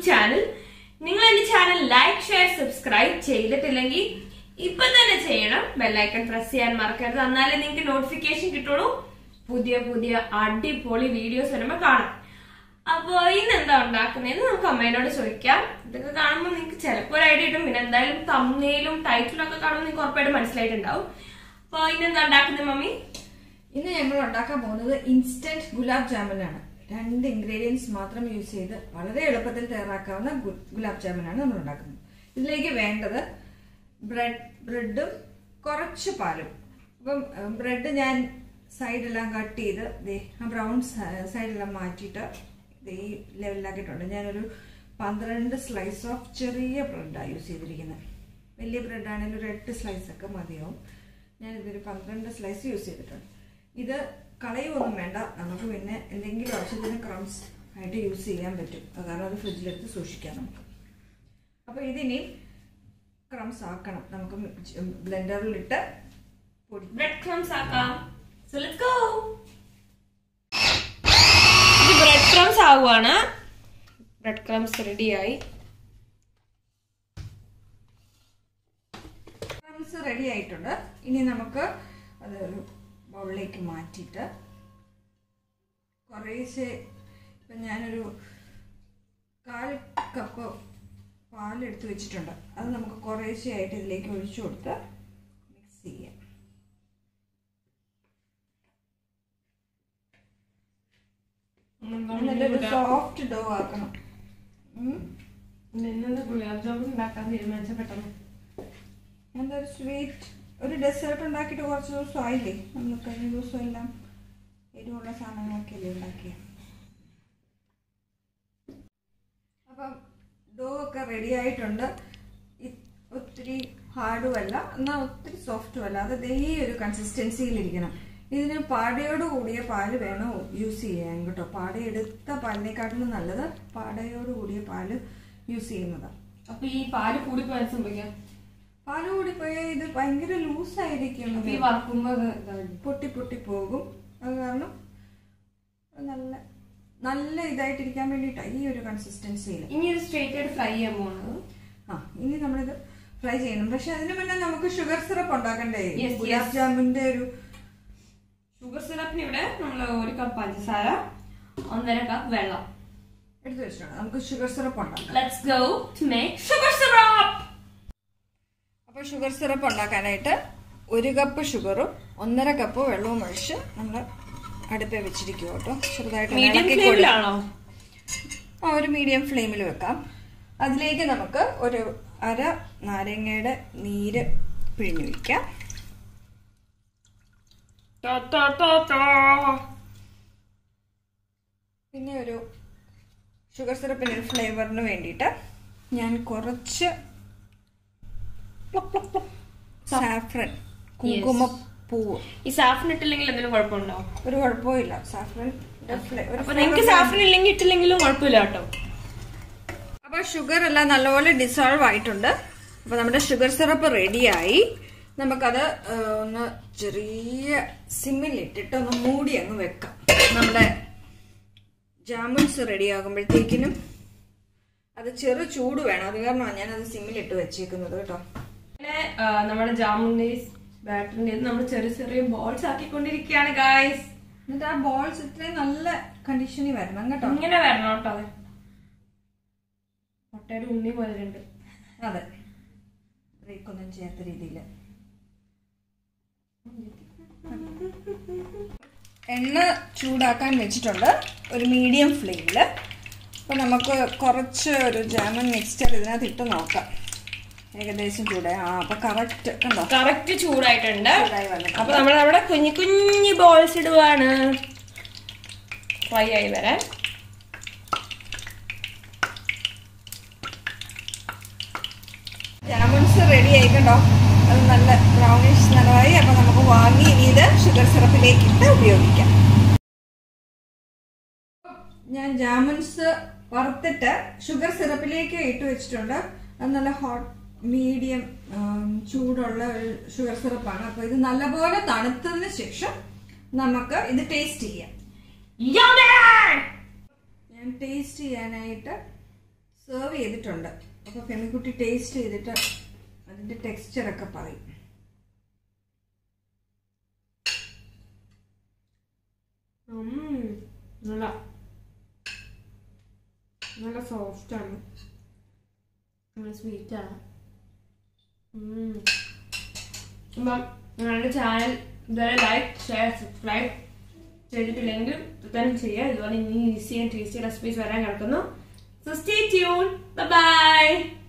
Channel നിങ്ങൾ എന്റെ channel like share subscribe ചെയ്തിട്ടില്ലെങ്കിൽ ഇപ്പൊ തന്നെ ചെയ്യണം ബെല്ലൈക്കൺ പ്രസ് ചെയ്യാൻ മറക്കരുത് എന്നാലേ നിങ്ങൾക്ക് നോട്ടിഫിക്കേഷൻ കിട്ടുള്ളൂ പുതിയ പുതിയ അടിപൊളി വീഡിയോസ് വരുമ്പോ കാണാം അപ്പൊ ഇന്ന് എന്താ ഉണ്ടാക്കുന്നതെന്ന് നമുക്ക് അമ്മേനോട് ചോദിക്കാം ഇതൊക്കെ കാണുമ്പോൾ നിങ്ങൾക്ക് ചിലപ്പോൾ ഒരു ഐഡിയ കിട്ടും പിന്നെ എന്തായാലും തമ്മയിലും ടൈറ്റിലും ഒക്കെ കാണുമ്പോൾ നിങ്ങൾക്ക് ഉറപ്പായിട്ട് മനസ്സിലായിട്ടുണ്ടാവും അപ്പൊ ഇന്ന് എന്താ ഉണ്ടാക്കുന്നത് മമ്മി ഇന്ന് ഞങ്ങൾ ഉണ്ടാക്കാൻ പോകുന്നത് ഇൻസ്റ്റന്റ് ഗുലാബ് ജാമുനാണ് രണ്ട് ഇൻഗ്രീഡിയൻസ് മാത്രം യൂസ് ചെയ്ത് വളരെ എളുപ്പത്തിൽ തയ്യാറാക്കാവുന്ന ഗു- ഗുലാബ് ജാമുനാണ് നമ്മൾ ഉണ്ടാക്കുന്നത് ഇതിലേക്ക് വേണ്ടത് ബ്രെഡ് ബ്രെഡും കുറച്ച് പാലും അപ്പം ബ്രെഡ് ഞാൻ സൈഡെല്ലാം കട്ട് ചെയ്ത് ദേ ആ ബ്രൗൺ സൈഡെല്ലാം മാറ്റിയിട്ട് ദേ ഈ ലെവലിലാക്കിയിട്ടുണ്ട് ഞാനൊരു പന്ത്രണ്ട് സ്ലൈസ് ഓഫ് ചെറിയ ബ്രെഡാണ് യൂസ് ചെയ്തിരിക്കുന്നത് വലിയ ബ്രെഡാണെങ്കിൽ ഒരു എട്ട് സ്ലൈസ് ഒക്കെ മതിയാവും ഞാനിതൊരു പന്ത്രണ്ട് സ്ലൈസ് യൂസ് ചെയ്തിട്ടുണ്ട് ഇത് കളയുമൊന്നും വേണ്ട നമുക്ക് പിന്നെ എന്തെങ്കിലും ആവശ്യത്തിന് ക്രംസ് ആയിട്ട് യൂസ് ചെയ്യാൻ പറ്റും അത് കാരണം അത് ഫ്രിഡ്ജിലെടുത്ത് സൂക്ഷിക്കാം നമുക്ക് അപ്പോൾ ഇതിനി ക്രംസ് ആക്കണം നമുക്ക് ബ്ലെൻഡറിലിട്ട് പൊടി ബ്രെഡ് ക്രംസ് ആക്കാം സോ ലെറ്റ്സ് ഗോ ഇത് ബ്രെഡ് ക്രംസ് ആവുകയാണ് ബ്രെഡ് ക്രംസ് റെഡിയായി ക്രംസ് റെഡി ആയിട്ടുണ്ട് ഇനി നമുക്ക് അത് ഒരു ബൗളിലേക്ക് മാറ്റിയിട്ട് കുറേശ്ശെ ഇപ്പം ഞാനൊരു കാൽ കപ്പ് പാലെടുത്ത് വെച്ചിട്ടുണ്ട് അത് നമുക്ക് കുറേശ്ശെ ആയിട്ട് ഇതിലേക്ക് ഒഴിച്ചു കൊടുത്ത് മിക്സ് ചെയ്യാം നല്ലൊരു സോഫ്റ്റ് ഡോ ആക്കണം ഉം. ഇന്നെന്താ ഗുലാബ് ജാമുൻ ഉണ്ടാക്കാൻ തീരുമാനിച്ച പെട്ടെന്ന് എന്തൊരു സ്വീറ്റ് ഒരു ഡെസേർട്ട് ഉണ്ടാക്കിയിട്ട് കുറച്ച് ദിവസം ആയില്ലേ നമ്മൾ കഴിഞ്ഞ ദിവസം എല്ലാം എരിവുള്ള സാധനങ്ങളൊക്കെ അല്ലേ ഉണ്ടാക്കിയ അപ്പം ഡോ ഒക്കെ റെഡി ആയിട്ടുണ്ട് ഇ- ഒത്തിരി ഹാർഡും അല്ല എന്നാൽ ഒത്തിരി സോഫ്റ്റും അല്ല അത് ദേ ഈ ഒരു കൺസിസ്റ്റൻസിയിലിരിക്കണം ഇതിന് പാടയോട് കൂടിയ പാല് വേണം യൂസ് ചെയ്യാൻ കേട്ടോ പാട എടുത്ത പാലിനെക്കാട്ടിലും നല്ലത് പാടയോട് കൂടിയ പാല് യൂസ് ചെയ്യുന്നതാണ് അപ്പൊ ഈ പാല് കൂടി പോയാൽ സംഭവിക്കാം പാല് കൂടി പോയാൽ ഇത് ഭയങ്കര ലൂസായിരിക്കും അപ്പൊ ഈ വറക്കുമ്പോ അത് ഇതാവും. പൊട്ടി പൊട്ടി പോകും അത് കാരണം നല്ല നല്ല ഇതായിട്ടിരിക്കാൻ വേണ്ടിയിട്ടാണ് ഈ ഒരു കൺസിസ്റ്റൻസിയിൽ ഇനി ഇത് സ്ട്രേറ്റ് ആയിട്ട് ഫ്രൈ ചെയ്യാൻ പോണത് ആ ഇനി നമ്മളിത് ഫ്രൈ ചെയ്യണം പക്ഷെ അതിന് മുന്നേ നമുക്ക് ഷുഗർ സിറപ്പ് ഉണ്ടാക്കണ്ടേ Yes, ഗുലാബ് yes. ജാമുന്റെ ഒരു ഷുഗർ സിറപ്പിന് ഇവിടെ നമ്മൾ ഒരു കപ്പ് പഞ്ചസാര ഒന്നര കപ്പ് വെള്ളം എടുത്തു വെച്ചിട്ടുണ്ട് നമുക്ക് ഷുഗർ സിറപ്പ് ഉണ്ടാക്കാം let's go to make sugar syrup അപ്പോൾ ഷുഗർ സിറപ്പ് ഉണ്ടാക്കാനായിട്ട് ഒരു കപ്പ് ഷുഗറും ഒന്നര കപ്പ് വെള്ളവും ഒഴിച്ച് നമ്മൾ അടുപ്പേ വെച്ചിരിക്കും കേട്ടോ ചെറുതായിട്ട് ഒന്ന് മീഡിയം ഇളക്കി കൊടുക്കാം. ഫ്ലെയിമിലാണോ ആ ഒരു മീഡിയം ഫ്ലെയിമിൽ വെക്കാം അതിലേക്ക് നമുക്ക് ഒരു അര നാരങ്ങയുടെ നീര് പിഴിഞ്ഞു വയ്ക്കാം പിന്നെ ഒരു ഷുഗർ സിറപ്പിന് ഒരു ഫ്ലേവറിന് വേണ്ടിയിട്ട് ഞാൻ കുറച്ച് സാഫ്രൻ കുങ്കുമപ്പൂവ് ഈ സാഫ്രൻ ഇട്ടില്ലെങ്കിൽ എന്തെങ്കിലും കുഴപ്പമുണ്ടോ ഒരു കുഴപ്പമില്ല സാഫ്രൻ അപ്പൊ നിങ്ങൾക്ക് സാഫ്രൻ ഇല്ലെങ്കിൽ ഇട്ടില്ലെങ്കിലും കുഴപ്പമില്ല കേട്ടോ അപ്പൊ ഷുഗർ എല്ലാം നല്ലപോലെ ഡിസോൾവ് ആയിട്ടുണ്ട് അപ്പൊ നമ്മുടെ ഷുഗർ സിറപ്പ് റെഡിയായി നമുക്കത് ആ, ഒന്ന് ചെറിയ സിമ്മിൽ ഇട്ടിട്ട് ഒന്ന് മൂടി അങ്ങ് വെക്കാം നമ്മുടെ ജാമുൻസ് റെഡി ആകുമ്പോഴത്തേക്കിനും അത് ചെറു ചൂട് വേണം അത് കാരണമാണ് ഞാനത് സിമ്മിലിട്ട് വെച്ചേക്കുന്നത് കേട്ടോ അങ്ങനെ ആ, നമ്മുടെ ജാമുന്റെ ബാറ്ററിന്റെ നമ്മൾ ചെറിയ ചെറിയ ബോൾസ് ആക്കിക്കൊണ്ടിരിക്കുകയാണ് ഗായ്സ് എന്നിട്ട് ആ ബോൾസ് ഇത്രയും നല്ല കണ്ടീഷനിൽ വരണം കേട്ടോ ഇങ്ങനെ വരണം കേട്ടോ അത് മുട്ടയുടെ ഉണ്ണി പോലെ ഉണ്ട് അതെ ബ്രേക്കൊന്നും ചെയ്യാത്ത രീതിയിൽ എണ്ണ ചൂടാക്കാൻ വെച്ചിട്ടുണ്ട് ഒരു മീഡിയം ഫ്ലെയിമിൽ അപ്പോൾ നമുക്ക് കുറച്ച് ഒരു ജാമൻ മിക്സ്ചർ ഇതിനകത്ത് ഇട്ട് നോക്കാം ഏകദേശം ചൂടായി ആ അപ്പോൾ കറക്റ്റ് കണ്ടോ കറക്റ്റ് ചൂടായിട്ടുണ്ട് ചൂടായി വന്നിട്ടുണ്ട് അപ്പൊ നമ്മൾ അവിടെ കുഞ്ഞു കുഞ്ഞു ബോൾസ് ഇടുവാണ് ഫ്രൈ ആയി വരാൻ ജാമുൻസ് റെഡി ആയി കണ്ടോ അത് നല്ല ബ്രൗണിഷ് നിറമായി അപ്പോൾ നമുക്ക് വാങ്ങി ഇനി ഇത് ഷുഗർ സിറപ്പിലേക്ക് ഇട്ട് ഉപയോഗിക്കാം ഞാൻ ജാമുൻസ് വറുത്തിട്ട് ഷുഗർ സിറപ്പിലേക്ക് ഇട്ട് വെച്ചിട്ടുണ്ട് അത് നല്ല ഹോട്ട് മീഡിയം ചൂടുള്ള ഒരു ഷുഗർ സിറപ്പാണ് അപ്പോൾ ഇത് നല്ലപോലെ തണുത്തതിന് ശേഷം നമുക്ക് ഇത് ടേസ്റ്റ് ചെയ്യാം Yummy! ഞാൻ ടേസ്റ്റ് ചെയ്യാനായിട്ട് സെർവ് ചെയ്തിട്ടുണ്ട് അപ്പോൾ ഫെമിക്കുട്ടി ടേസ്റ്റ് ചെയ്തിട്ട് അതിൻ്റെ ടെക്സ്ചറൊക്കെ പറയും ഉം, നല്ല നല്ല സോഫ്റ്റ് ആണ് നല്ല സ്വീറ്റ് ആണ് ഉം. അപ്പം ഞങ്ങളുടെ ചാനൽ ഇതുവരെ ലൈക്ക് ഷെയർ സബ്സ്ക്രൈബ് ചെയ്തിട്ടില്ലെങ്കിൽ തന്നെ ചെയ്യുക ഇതുപോലെ ഇനി ഈസി ആൻഡ് ടേസ്റ്റി റെസിപ്പീസ് വരാൻ കിടക്കുന്നു സോ സ്റ്റേ ട്യൂൺ ബൈ